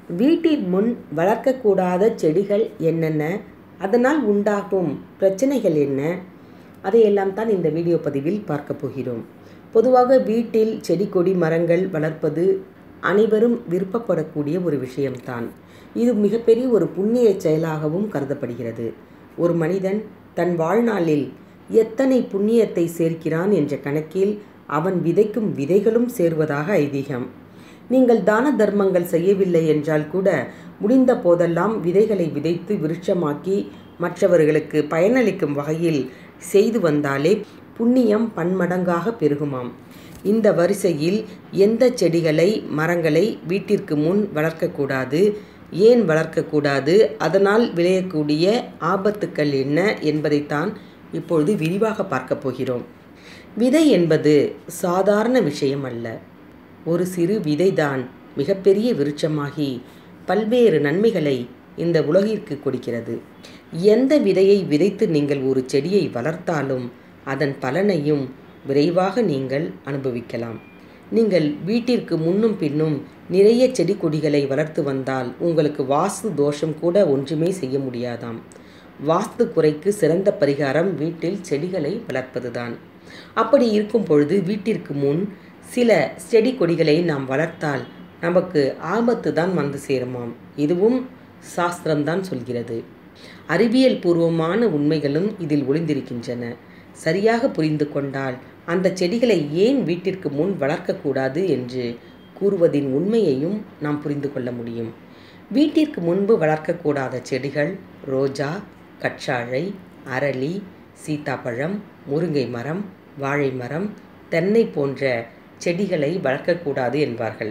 வீட்டின் முன் வளர்க்கக்கூடாத செடிகள் என்னென்ன அதனால் உண்டாகும் பிரச்சனைகள் என்ன அதையெல்லாம் தான் இந்த வீடியோ பதிவில் பார்க்க போகிறோம் பொதுவாக வீட்டில் செடி கொடி மரங்கள் வளர்ப்பது அனைவரும் விருப்பப்படக்கூடிய ஒரு விஷயம்தான் இது மிகப்பெரிய ஒரு புண்ணிய செயலாகவும் கருதப்படுகிறது ஒரு மனிதன் தன் வாழ்நாளில் எத்தனை புண்ணியத்தை சேர்க்கிறான் என்ற கணக்கில் அவன் விதைக்கும் விதைகளும் சேர்வதாக ஐதீகம் நீங்கள் தான தர்மங்கள் செய்யவில்லை என்றால் கூட முடிந்த போதெல்லாம் விதைகளை விதைத்து விருட்சமாக்கி மற்றவர்களுக்கு பயனளிக்கும் வகையில் செய்து வந்தாலே புண்ணியம் பன்மடங்காக பெருகுமாம் இந்த வரிசையில் எந்த செடிகளை மரங்களை வீட்டிற்கு முன் வளர்க்கக்கூடாது ஏன் வளர்க்கக்கூடாது அதனால் விளையக்கூடிய ஆபத்துக்கள் என்ன என்பதைத்தான் இப்பொழுது விரிவாக பார்க்க போகிறோம் விதை என்பது சாதாரண விஷயம் அல்ல ஒரு சிறு விதைதான் மிகப்பெரிய விருட்சமாகி பல்வேறு நன்மைகளை இந்த உலகிற்கு கொடுக்கிறது எந்த விதையை விதைத்து நீங்கள் ஒரு செடியை வளர்த்தாலும் அதன் பலனையும் விரைவாக நீங்கள் அனுபவிக்கலாம் நீங்கள் வீட்டிற்கு முன்னும் பின்னும் நிறைய செடி கொடிகளை வளர்த்து வந்தால் உங்களுக்கு வாஸ்து தோஷம் கூட ஒன்றுமே செய்ய முடியாதாம் வாஸ்து குறைக்கு சிறந்த பரிகாரம் வீட்டில் செடிகளை வளர்ப்பதுதான் அப்படி இருக்கும் பொழுது வீட்டிற்கு முன் சில செடி கொடிகளை நாம் வளர்த்தால் நமக்கு ஆபத்து தான் வந்து சேருமாம் இதுவும் சாஸ்திரம்தான் சொல்கிறது அறிவியல் பூர்வமான உண்மைகளும் இதில் ஒளிந்திருக்கின்றன சரியாக புரிந்து கொண்டால் அந்த செடிகளை ஏன் வீட்டிற்கு முன் வளர்க்கக்கூடாது என்று கூறுவதின் உண்மையையும் நாம் புரிந்து கொள்ள முடியும் வீட்டிற்கு முன்பு வளர்க்கக்கூடாத செடிகள் ரோஜா கற்றாழை அரளி சீத்தாப்பழம் முருங்கை மரம் வாழை மரம் தென்னை போன்ற செடிகளை வளர்க்கக்கூடாது என்பார்கள்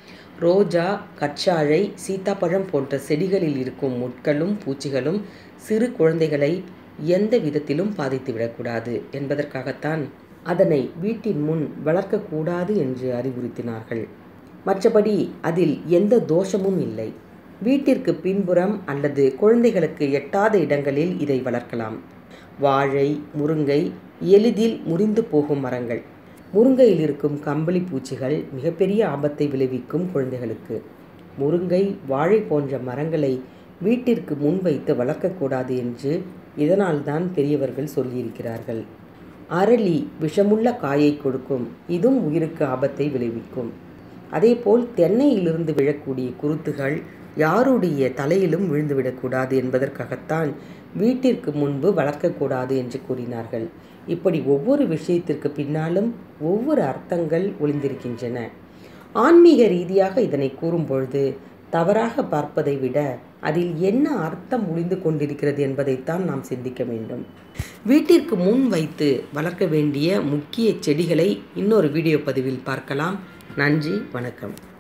ரோஜா கற்றாழை சீத்தாப்பழம் போன்ற செடிகளில் இருக்கும் முட்களும் பூச்சிகளும் சிறு குழந்தைகளை எந்த விதத்திலும் பாதித்து விடக்கூடாது என்பதற்காகத்தான் அதனை வீட்டின் முன் வளர்க்கக்கூடாது என்று அறிவுறுத்தினார்கள் மற்றபடி அதில் எந்த தோஷமும் இல்லை வீட்டிற்கு பின்புறம் அல்லது குழந்தைகளுக்கு எட்டாத இடங்களில் இதை வளர்க்கலாம் வாழை முருங்கை எளிதில் முறிந்து போகும் மரங்கள் முருங்கையில் இருக்கும் கம்பளி பூச்சிகள் மிகப்பெரிய ஆபத்தை விளைவிக்கும் குழந்தைகளுக்கு முருங்கை வாழை போன்ற மரங்களை வீட்டிற்கு முன்வைத்து வளர்க்கக்கூடாது என்று இதனால்தான் பெரியவர்கள் சொல்லியிருக்கிறார்கள் அரளி விஷமுள்ள காயை கொடுக்கும் இதுவும் உயிருக்கு ஆபத்தை விளைவிக்கும் அதேபோல் தென்னையிலிருந்து விழக்கூடிய குருத்துகள் யாருடைய தலையிலும் விழுந்துவிடக்கூடாது என்பதற்காகத்தான் வீட்டிற்கு முன்பு வளர்க்கக்கூடாது என்று கூறினார்கள் இப்படி ஒவ்வொரு விஷயத்திற்கு பின்னாலும் ஒவ்வொரு அர்த்தங்கள் ஒளிந்திருக்கின்றன ஆன்மீக ரீதியாக இதனை கூறும்பொழுது தவறாக பார்ப்பதை விட அதில் என்ன அர்த்தம் ஒளிந்து கொண்டிருக்கிறது என்பதைத்தான் நாம் சிந்திக்க வேண்டும் வீட்டிற்கு முன் வைத்து வளர்க்க வேண்டிய முக்கிய செடிகளை இன்னொரு வீடியோ பதிவில் பார்க்கலாம் நன்றி வணக்கம்